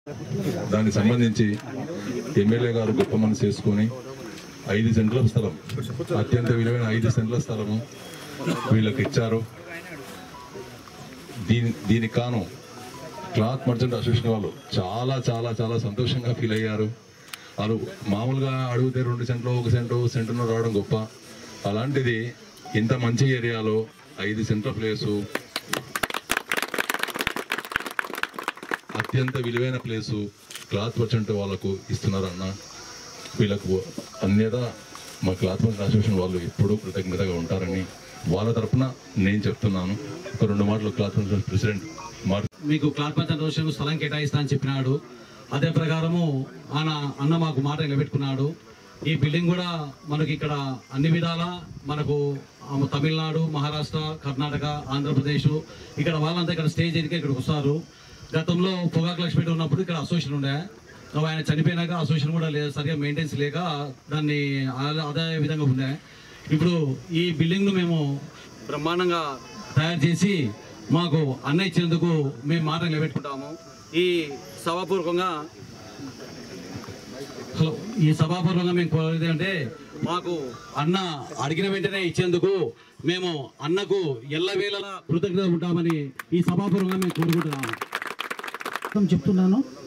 దానికి సంబంధించి ఎమ్మెల్యే గారు గొప్ప మనసు చేసుకొని ఐదు సెంట్ల స్థలం అత్యంత విలువైన ఐదు సెంట్ల స్థలము వీళ్ళకి ఇచ్చారు దీని దీనికి కాను క్లాత్ మర్చెంట్ అసోసియేషన్ వాళ్ళు చాలా చాలా చాలా సంతోషంగా ఫీల్ అయ్యారు వాళ్ళు మామూలుగా అడిగితే రెండు సెంట్లు ఒక సెంటు సెంటును రావడం గొప్ప అలాంటిది ఇంత మంచి ఏరియాలో ఐదు సెంట్ల ప్లేసు అత్యంత విలువైన ప్లేసు క్లాత్ మర్చెంట్ వాళ్ళకు ఇస్తున్నారన్న వీళ్ళకు అన్యదా మా క్లాత్ మర్చెంట్ అసోసియేషన్ వాళ్ళు ఎప్పుడూ కృతజ్ఞతగా ఉంటారని వాళ్ళ తరపున నేను చెప్తున్నాను ఒక రెండు మాటలు క్లాత్ మర్చెంట్ ప్రెసిడెంట్ మార్ మీకు క్లాత్ పంచాయత్ రోజు స్థలం కేటాయిస్తా అని చెప్పినాడు అదే ప్రకారము ఆయన అన్న మాకు మాట నిలబెట్టుకున్నాడు ఈ బిల్డింగ్ కూడా మనకి ఇక్కడ అన్ని విధాల మనకు ఆ, తమిళనాడు మహారాష్ట్ర కర్ణాటక ఆంధ్రప్రదేశ్ ఇక్కడ వాళ్ళంతా ఇక్కడ స్టేజ్ ఎదిగి ఇక్కడికి వస్తారు గతంలో పొగాకు లక్ష్మి ఉన్నప్పుడు ఇక్కడ అసోసియేషన్ ఉండే సో ఆయన చనిపోయినాక అసోసియేషన్ కూడా లేదు సరిగా మెయింటెన్స్ లేక దాన్ని ఆ- అదే విధంగా ఉండే ఇప్పుడు ఈ బిల్డింగ్ను మేము బ్రహ్మాండంగా తయారు చేసి మాకు అన్న ఇచ్చినందుకు మేము మాట నిలబెట్టుకుంటాము ఈ సభాపూర్వకంగా హలో ఈ సభాపూర్వకంగా మేము కోరేది అంటే మాకు అన్న అడిగిన వెంటనే ఇచ్చేందుకు మేము అన్నకు ఎల్లవేళలా కృతజ్ఞత ఉంటామని ఈ సభాపూర్వకంగా మేము కోరుకుంటున్నాము చెప్తున్నాను